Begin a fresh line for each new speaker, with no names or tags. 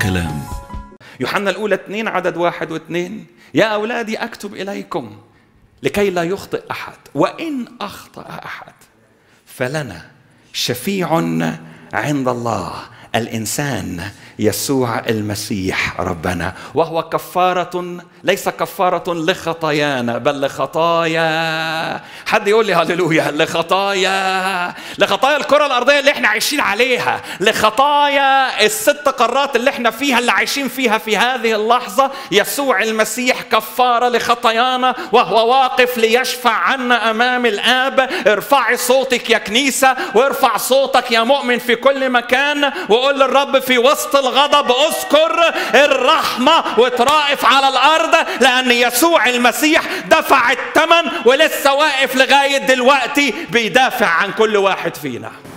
الكلام
يوحنا الأولى اثنين عدد واحد واثنين يا أولادي أكتب إليكم لكي لا يخطئ أحد وإن أخطأ أحد فلنا شفيع عند الله الإنسان يسوع المسيح ربنا وهو كفارة ليس كفارة لخطايانا بل لخطايا حد يقول لي هللويا لخطايا لخطايا الكرة الأرضية اللي احنا عايشين عليها لخطايا الست قارات اللي احنا فيها اللي عايشين فيها في هذه اللحظة يسوع المسيح كفارة لخطايانا وهو واقف ليشفع عنا أمام الآب ارفعي صوتك يا كنيسة وارفع صوتك يا مؤمن في كل مكان وقول للرب في وسط الغضب اذكر الرحمة وترائف على الأرض لأن يسوع المسيح دفع الثمن ولسه واقف لغاية دلوقتي بيدافع عن كل واحد فينا